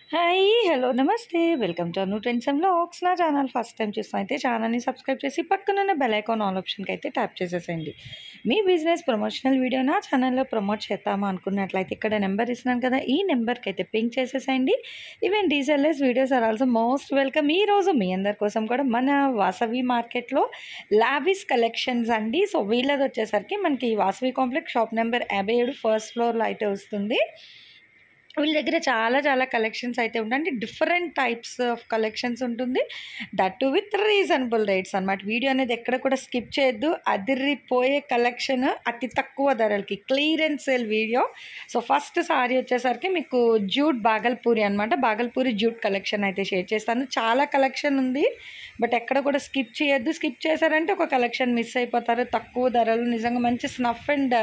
hi hello నమస్తే welcome to Anu trends and vlogs నా channel first time చూస్తాం అయితే ఛానల్ని సబ్స్క్రైబ్ చేసి పక్కనున్న బెల్ ఐకాన్ ఆల్ ఆప్షన్కి అయితే ట్యాప్ చేసేసేయండి మీ బిజినెస్ ప్రమోషనల్ వీడియో నా ఛానల్లో ప్రమోట్ చేద్దామా అనుకున్నట్లయితే ఇక్కడ నెంబర్ ఇస్తున్నాను కదా ఈ నెంబర్కి అయితే పింక్ చేసేసేయండి even resellers videos are also most welcome ఈ రోజు మీ అందరి కోసం కూడా మన వాసవి మార్కెట్లో లావిస్ కలెక్షన్స్ అండి సో వీళ్ళది వచ్చేసరికి మనకి వాసవి కాంప్లెక్స్ షాప్ నెంబర్ యాభై ఏడు ఫస్ట్ ఫ్లోర్లో అయితే వస్తుంది వీళ్ళ దగ్గర చాలా చాలా కలెక్షన్స్ అయితే ఉంటాయి అంటే డిఫరెంట్ టైప్స్ ఆఫ్ కలెక్షన్స్ ఉంటుంది that too with reasonable rates అనమాట వీడియో అనేది ఎక్కడ కూడా స్కిప్ చేయొద్దు అదిరిపోయే కలెక్షన్ అతి తక్కువ ధరలకి clearance sale video so first saree వచ్చేసరికి మీకు జూట్ బాగల్పూరి అనమాట బాగల్పూరి జూట్ కలెక్షన్ అయితే షేర్ చేస్తాను చాలా కలెక్షన్ ఉంది బట్ ఎక్కడ కూడా స్కిప్ చేయొద్దు స్కిప్ చేశారంటే ఒక కలెక్షన్ మిస్ అయిపోతారు తక్కువ ధరలు నిజంగా మంచి స్నఫ్ అండ్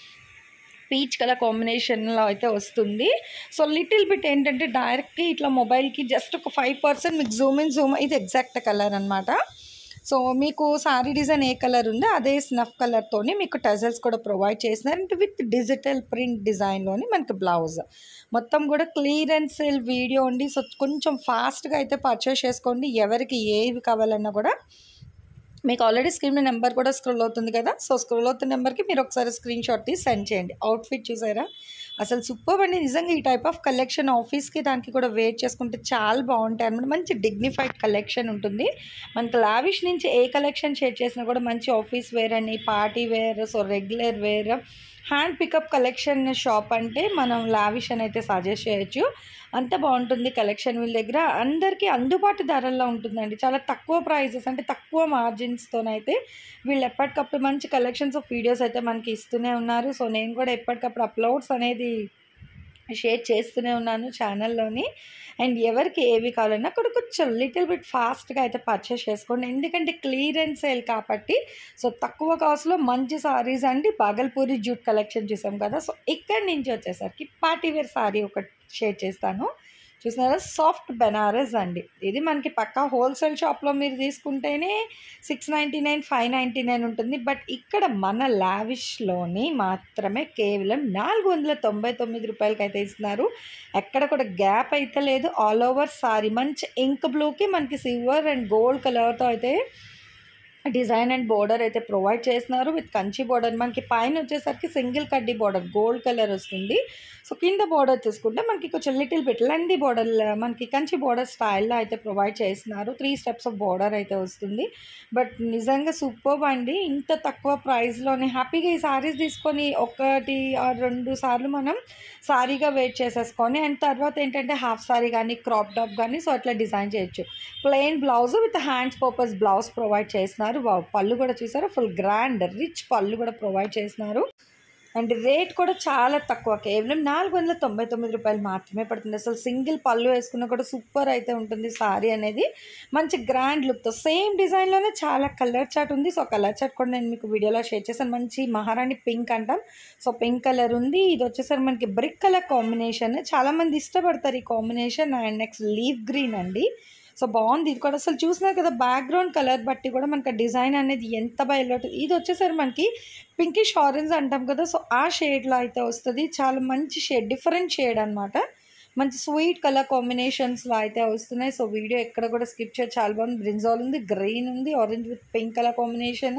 పీచ్ కలర్ కాంబినేషన్లో అయితే వస్తుంది సో లిటిల్ బిట్ ఏంటంటే డైరెక్ట్గా ఇట్లా మొబైల్కి జస్ట్ ఒక ఫైవ్ పర్సెంట్ మీకు జూమ్ ఇన్ జూమ్ ఇది ఎగ్జాక్ట్ కలర్ అనమాట సో మీకు సారీ డిజైన్ ఏ కలర్ ఉందో అదే స్నఫ్ కలర్తోని మీకు టజల్స్ కూడా ప్రొవైడ్ చేసినారు అంటే విత్ డిజిటల్ ప్రింట్ డిజైన్లోని మనకి బ్లౌజ్ మొత్తం కూడా క్లియరెన్స్ సేల్ వీడియో ఉండి సో కొంచెం ఫాస్ట్గా అయితే పర్చేస్ చేసుకోండి ఎవరికి ఏవి కావాలన్నా కూడా మీకు ఆల్రెడీ స్క్రీన్ మీద నెంబర్ కూడా స్క్రోల్ అవుతుంది కదా సో స్క్రోల్ అవుతున్న నెంబర్కి మీరు ఒకసారి స్క్రీన్ షాట్ తీసి సెండ్ చేయండి అవుట్ఫిట్ చూసారా అసలు సూపర్ అండి నిజంగా ఈ టైప్ ఆఫ్ కలెక్షన్ ఆఫీస్కి దానికి కూడా వేర్ చేసుకుంటే చాలా బాగుంటాయి అనమాట మంచి డిగ్నిఫైడ్ కలెక్షన్ ఉంటుంది మనకి లావిష్ నుంచి ఏ కలెక్షన్ షేర్ చేసినా కూడా మంచి ఆఫీస్ వేర్ అని party wear so regular wear hand pickup collection shop అంటే మనం లావిష్ అని అయితే సజెస్ట్ చేయొచ్చు అంత బాగుంటుంది కలెక్షన్ వీళ్ళ దగ్గర అందరికీ అందుబాటు ధరల్లో ఉంటుందండి చాలా తక్కువ ప్రైజెస్ అంటే తక్కువ మార్జిన్స్తోనైతే వీళ్ళు ఎప్పటికప్పుడు మంచి కలెక్షన్స్ ఆఫ్ వీడియోస్ అయితే మనకి ఇస్తూనే ఉన్నారు సో నేను కూడా ఎప్పటికప్పుడు అప్లోడ్స్ అనేది షేర్ చేస్తూనే ఉన్నాను ఛానల్లోని అండ్ ఎవరికి ఏవి కావాలన్నా అక్కడ కొంచెం లిటిల్ బిట్ ఫాస్ట్గా అయితే పర్చేస్ చేసుకోండి ఎందుకంటే క్లియరెన్స్ సేల్ కాబట్టి సో తక్కువ కాస్ట్లో మంచి సారీస్ అండి బాగల్పూరి జూట్ కలెక్షన్ చూసాం కదా సో ఇక్కడి నుంచి వచ్చేసరికి పార్టీవేర్ సారీ ఒకటి షేర్ చేస్తాను చూసినారా సాఫ్ట్ బెనారస్ అండి ఇది మనకి పక్కా హోల్సేల్ షాప్లో మీరు తీసుకుంటేనే six ninety nine five ninety nine ఉంటుంది బట్ ఇక్కడ మన లావిష్లోని మాత్రమే కేవలం నాలుగు వందల తొంభై తొమ్మిది రూపాయలకి అయితే ఇస్తున్నారు ఎక్కడ కూడా గ్యాప్ అయితే లేదు ఆల్ ఓవర్ సారీ మంచి ఇంక్ బ్లూకి మనకి సిల్వర్ అండ్ గోల్డ్ కలర్తో అయితే డిజైన్ అండ్ బోర్డర్ అయితే ప్రొవైడ్ చేస్తున్నారు విత్ కంచి బోర్డర్ మనకి పైన వచ్చేసరికి సింగిల్ కడ్డీ బోర్డర్ గోల్డ్ కలర్ వస్తుంది సో కింద బోర్డర్ చూసుకుంటే మనకి కొంచెం లిటిల్ బిట్ లెంది బోర్డర్ మనకి కంచి బోర్డర్ స్టైల్లో అయితే ప్రొవైడ్ చేస్తున్నారు త్రీ స్టెప్స్ ఆఫ్ బోర్డర్ అయితే వస్తుంది బట్ నిజంగా సూపర్ అండి ఇంత తక్కువ ప్రైస్లోనే హ్యాపీగా ఈ సారీస్ తీసుకొని ఒకటి ఆర్ రెండు సార్లు మనం సారీగా వెయిట్ చేసేసుకొని అండ్ తర్వాత ఏంటంటే హాఫ్ సారీ కానీ క్రాప్ టాప్ కానీ సో అట్లా డిజైన్ చేయొచ్చు plain blouse with hands purpose blouse provide చేస్తున్నారు వావ్ పళ్ళు కూడా చూసారు ఫుల్ గ్రాండ్ రిచ్ పళ్ళు కూడా ప్రొవైడ్ చేస్తున్నారు అండ్ రేట్ కూడా చాలా తక్కువ కేవలం నాలుగు వందల తొంభై తొమ్మిది రూపాయలు మాత్రమే పడుతుంది అసలు సింగిల్ పళ్ళు వేసుకున్నా కూడా సూపర్ అయితే ఉంటుంది సారీ అనేది మంచి గ్రాండ్ లుక్తో సేమ్ డిజైన్లోనే చాలా కలర్ చాట్ ఉంది సో కలర్ చాట్ కూడా నేను మీకు వీడియోలో షేర్ చేశాను మంచి మహారాణి పింక్ అంటాం సో పింక్ కలర్ ఉంది ఇది వచ్చేసరికి మనకి బ్రిక్ కలర్ కాంబినేషన్ చాలామంది ఇష్టపడతారు ఈ combination and next leaf green అండి సో బాగుంది ఇది కూడా అసలు చూసినారు కదా బ్యాక్గ్రౌండ్ కలర్ బట్టి కూడా మనకి డిజైన్ అనేది ఎంత బయలుతుంది ఇది వచ్చేసరికి మనకి పింకిష్ ఆరెంజ్ అంటాం కదా సో ఆ షేడ్లో అయితే వస్తుంది చాలా మంచి షేడ్ డిఫరెంట్ షేడ్ అనమాట మంచి స్వీట్ కలర్ కాంబినేషన్స్లో అయితే వస్తున్నాయి సో వీడియో ఎక్కడ కూడా స్కిప్ చేయొచ్చు చాలా బాగుంది బ్రింజాల్ ఉంది గ్రీన్ ఉంది orange with pink colour combination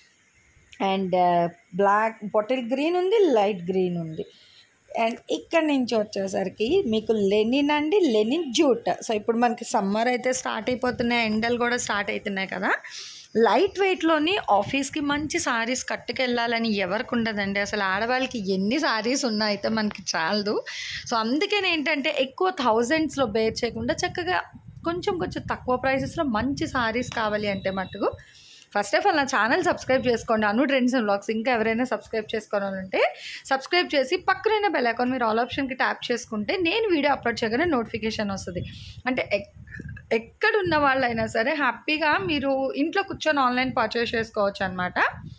and black bottle green ఉంది లైట్ గ్రీన్ ఉంది అండ్ ఇక్కడ నుంచి వచ్చేసరికి మీకు లెనిన్ అండి లెనిన్ జూట్ సో ఇప్పుడు మనకి సమ్మర్ అయితే స్టార్ట్ అయిపోతున్నాయి ఎండలు కూడా స్టార్ట్ అవుతున్నాయి కదా లైట్ వెయిట్లోని ఆఫీస్కి మంచి సారీస్ కట్టుకెళ్ళాలని ఎవరికి ఉండదండి అసలు ఆడవాళ్ళకి ఎన్ని సారీస్ ఉన్నా అయితే మనకి చాలదు సో అందుకని ఏంటంటే ఎక్కువ థౌజండ్స్లో బేర్ చేయకుండా చక్కగా కొంచెం కొంచెం తక్కువ ప్రైసెస్లో మంచి సారీస్ కావాలి అంటే మటుకు ఫస్ట్ ఆఫ్ ఆల్ నా ఛానల్ సబ్స్క్రైబ్ చేసుకోండి అను ట్రెండ్స్ అండ్ బ్లాగ్స్ ఇంకా ఎవరైనా సబ్స్క్రైబ్ చేసుకోవాలంటే సబ్స్క్రైబ్ చేసి పక్కనైన బెల్ అకౌంట్ మీరు ఆల్ ఆప్షన్కి ట్యాప్ చేసుకుంటే నేను వీడియో అప్లోడ్ చేయగానే నోటిఫికేషన్ వస్తుంది అంటే ఎక్కడున్న వాళ్ళైనా సరే హ్యాపీగా మీరు ఇంట్లో కూర్చొని ఆన్లైన్ పర్చేస్ చేసుకోవచ్చు అనమాట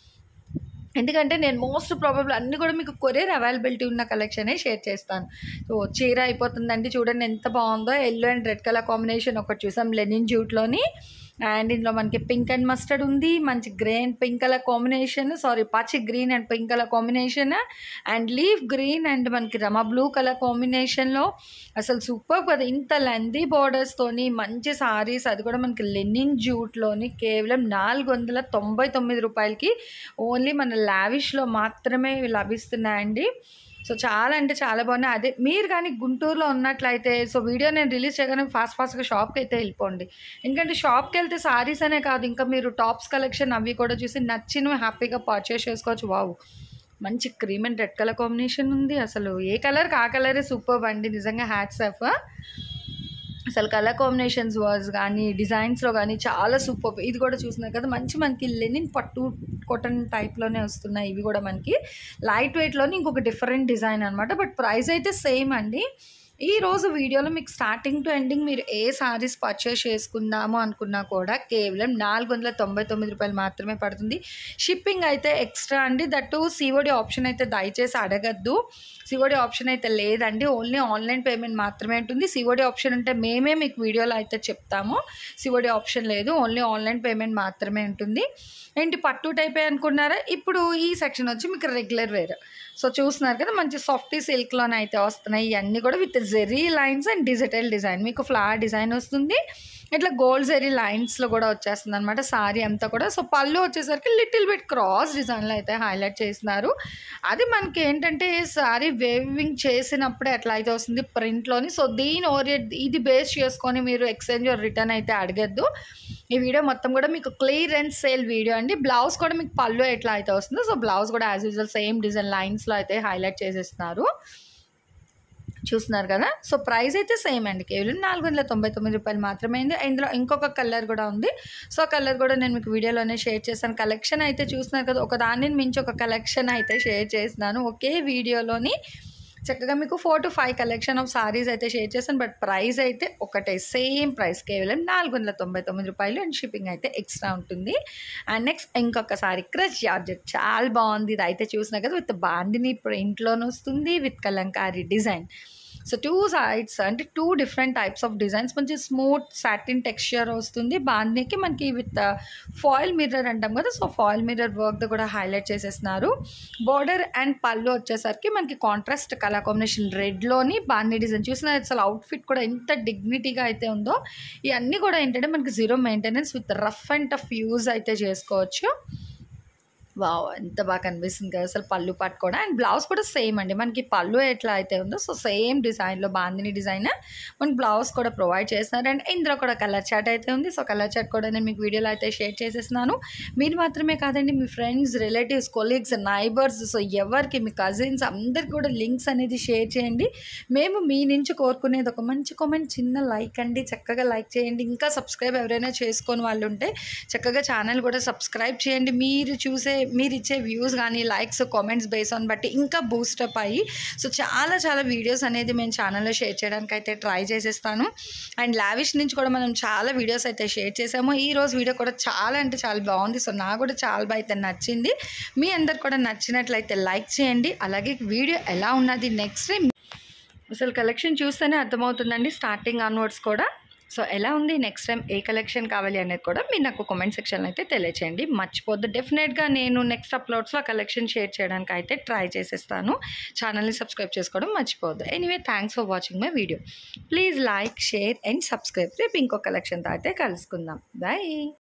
ఎందుకంటే నేను మోస్ట్ ప్రాబబుల్ అన్నీ కూడా మీకు కొరియర్ అవైలబిలిటీ ఉన్న కలెక్షనే షేర్ చేస్తాను సో చీర అయిపోతుందండి చూడండి ఎంత బాగుందో yellow and red colour combination ఒకటి చూసాం లెనిన్ జూట్లోని అండ్ ఇందులో మనకి పింక్ అండ్ మస్టర్డ్ ఉంది మంచి grey and pink colour combination saree పచ్చి green and pink colour combination and leaf green and మనకి రమ బ్లూ కలర్ కాంబినేషన్లో అసలు సూపర్ కదా ఇంత లెందీ బోర్డర్స్తోని మంచి సారీస్ అది కూడా మనకి లెనిన్ జూట్లోని కేవలం నాలుగు వందల తొంభై తొమ్మిది రూపాయలకి ఓన్లీ మన లావిష్లో మాత్రమే ఇవి లభిస్తున్నాయండి సో చాలా అంటే చాలా బాగున్నాయి అదే మీరు కానీ గుంటూరులో ఉన్నట్లయితే సో వీడియో నేను రిలీజ్ చేయగానే ఫాస్ట్ ఫాస్ట్గా షాప్కి అయితే వెళ్ళిపోండి ఎందుకంటే షాప్కి వెళ్తే సారీస్ అనే కాదు ఇంకా మీరు టాప్స్ కలెక్షన్ అవి కూడా చూసి నచ్చినవి హ్యాపీగా పర్చేస్ చేసుకోవచ్చు వావ్ మంచి cream and red colour combination ఉంది అసలు ఏ కలర్కి ఆ కలరే సూపర్ అండి నిజంగా హ్యాట్స్ ఆఫ్ అసలు కలర్ కాంబినేషన్స్ వర్స్ కానీ డిజైన్స్లో కానీ చాలా సూపర్ ఇది కూడా చూసినారు కదా మంచి మనకి లెనిన్ పట్టు కాటన్ టైప్లోనే వస్తున్నాయి ఇవి కూడా మనకి లైట్ వెయిట్లోని ఇంకొక డిఫరెంట్ డిజైన్ అనమాట బట్ ప్రైస్ అయితే సేమ్ అండి ఈ రోజు వీడియోలో మీకు స్టార్టింగ్ టు ఎండింగ్ మీరు ఏ సారీస్ పర్చేస్ చేసుకుందాము అనుకున్నా కూడా కేవలం నాలుగు వందల తొంభై తొమ్మిది రూపాయలు మాత్రమే పడుతుంది షిప్పింగ్ అయితే ఎక్స్ట్రా అండి దట్టు సిఓడి ఆప్షన్ అయితే దయచేసి అడగద్దు సిఓడి ఆప్షన్ అయితే లేదండి ఓన్లీ ఆన్లైన్ పేమెంట్ మాత్రమే ఉంటుంది సిఓడి ఆప్షన్ ఉంటే మేమే మీకు వీడియోలో అయితే చెప్తాము సిఓడి ఆప్షన్ లేదు ఓన్లీ ఆన్లైన్ పేమెంట్ మాత్రమే ఉంటుంది ఏంటి పట్టు టైపే అనుకున్నారా ఇప్పుడు ఈ సెక్షన్ వచ్చి మీకు రెగ్యులర్ వేర్ సో చూస్తున్నారు కదా మంచి సాఫ్టీ సిల్క్లోనే అయితే వస్తున్నాయి ఇవన్నీ కూడా with zari lines and digital design మీకు ఫ్లవర్ డిజైన్ వస్తుంది ఇట్లా గోల్డ్ జెరీ లైన్స్లో కూడా వచ్చేస్తుంది అనమాట సారీ అంతా కూడా సో పళ్ళు వచ్చేసరికి లిటిల్ బిట్ క్రాస్ డిజైన్లో అయితే హైలైట్ చేస్తున్నారు అది మనకి ఏంటంటే సారీ వేవింగ్ చేసినప్పుడే ఎట్లా అయితే వస్తుంది ప్రింట్లోని సో దీని ఓరియట్ ఇది బేస్ చేసుకొని మీరు ఎక్స్చేంజ్ రిటర్న్ అయితే అడగద్దు ఈ వీడియో మొత్తం కూడా మీకు క్లియరెన్స్ సేల్ వీడియో అండి బ్లౌజ్ కూడా మీకు పళ్ళు ఎట్లా అయితే వస్తుందో సో బ్లౌజ్ కూడా యాజ్ యూజువల్ సేమ్ డిజైన్ లైన్స్లో అయితే హైలైట్ చేసేస్తున్నారు చూస్తున్నారు కదా సో ప్రైస్ అయితే సేమ్ అండి కేవలం నాలుగు వందల తొంభై తొమ్మిది రూపాయలు మాత్రమే ఉంది ఇందులో ఇంకొక కలర్ కూడా ఉంది సో కలర్ కూడా నేను మీకు వీడియోలోనే షేర్ చేస్తాను కలెక్షన్ అయితే చూస్తున్నారు కదా ఒక దాన్ని మించి ఒక కలెక్షన్ అయితే షేర్ చేస్తున్నాను ఒకే వీడియోలోని చక్కగా మీకు four to five collection of sarees అయితే షేర్ చేస్తాను బట్ ప్రైస్ అయితే ఒకటే సేమ్ ప్రైస్ కేవలం నాలుగు వందల తొంభై తొమ్మిది రూపాయలు అండ్ షిప్పింగ్ అయితే ఎక్స్ట్రా ఉంటుంది అండ్ నెక్స్ట్ ఇంకొక సారీ క్రష్ జార్జెట్ చాలా బాగుంది ఇది అయితే చూసినా కదా విత్ బాందిని ప్రింట్లోనే వస్తుంది with Kalamkari design so two sides అంటే two different types of designs మంచి స్మూత్ సాటిన్ టెక్స్చర్ వస్తుంది బాందీకి మనకి విత్ ఫాయిల్ మిర్రర్ అంటాం కదా సో ఫాయిల్ మిర్రర్ వర్క్ కూడా హైలైట్ చేసేస్తున్నారు బార్డర్ అండ్ పళ్ళు వచ్చేసరికి మనకి కాంట్రాస్ట్ కలర్ కాంబినేషన్ రెడ్లోని బాందీ డిజైన్ చూసిన అసలు అవుట్ఫిట్ కూడా ఎంత డిగ్నిటీగా అయితే ఉందో ఇవన్నీ కూడా ఏంటంటే మనకి zero maintenance with rough and tough use అయితే చేసుకోవచ్చు వావ్ ఎంత బాగా కనిపిస్తుంది కదా అసలు పళ్ళు పట్టు కూడా అండ్ బ్లౌజ్ కూడా సేమ్ అండి మనకి పళ్ళు ఎట్లా అయితే ఉందో సో సేమ్ డిజైన్లో బాందిని డిజైన్ మనకి బ్లౌజ్ కూడా ప్రొవైడ్ చేస్తున్నారు అండ్ ఇందులో కూడా కలర్ చాట్ అయితే ఉంది సో కలర్ చాట్ కూడా నేను మీకు వీడియోలో అయితే షేర్ చేసేస్తున్నాను మీరు మాత్రమే కాదండి మీ friends relatives colleagues neighbours so ఎవరికి మీ కజిన్స్ అందరికి కూడా లింక్స్ అనేది షేర్ చేయండి మేము మీ నుంచి కోరుకునేది ఒక మంచి కామెంట్ చిన్న లైక్ అండి చక్కగా లైక్ చేయండి ఇంకా సబ్స్క్రైబ్ ఎవరైనా చేసుకొని వాళ్ళు ఉంటే చక్కగా ఛానల్ కూడా సబ్స్క్రైబ్ చేయండి మీరు చూసే మీరు ఇచ్చే వ్యూస్ కానీ లైక్స్ కామెంట్స్ బేస్ ఆన్ బట్టి ఇంకా బూస్టప్ అయ్యి సో చాలా చాలా వీడియోస్ అనేది మేము ఛానల్లో షేర్ చేయడానికి అయితే ట్రై చేసేస్తాను అండ్ లావిష్ నుంచి కూడా మనం చాలా వీడియోస్ అయితే షేర్ చేసాము ఈ రోజు వీడియో కూడా చాలా అంటే చాలా బాగుంది సో నాకు కూడా చాలా బాగా అయితే నచ్చింది మీ అందరు కూడా నచ్చినట్లయితే లైక్ చేయండి అలాగే వీడియో ఎలా ఉన్నది నెక్స్ట్ టైం అసలు కలెక్షన్ చూస్తేనే అర్థమవుతుందండి స్టార్టింగ్ ఆన్వర్డ్స్ కూడా సో ఎలా ఉంది నెక్స్ట్ టైం ఏ కలెక్షన్ కావాలి అనేది కూడా మీరు నాకు కామెంట్ సెక్షన్లో అయితే తెలియచేయండి మర్చిపోద్దు డెఫినెట్గా నేను నెక్స్ట్ అప్లోడ్స్లో కలెక్షన్ షేర్ చేయడానికి అయితే ట్రై చేసేస్తాను ఛానల్ని సబ్స్క్రైబ్ చేసుకోవడం మర్చిపోవద్దు anyway thanks for watching my video please like share and subscribe రేపు ఇంకో కలెక్షన్తో అయితే కలుసుకుందాం బాయ్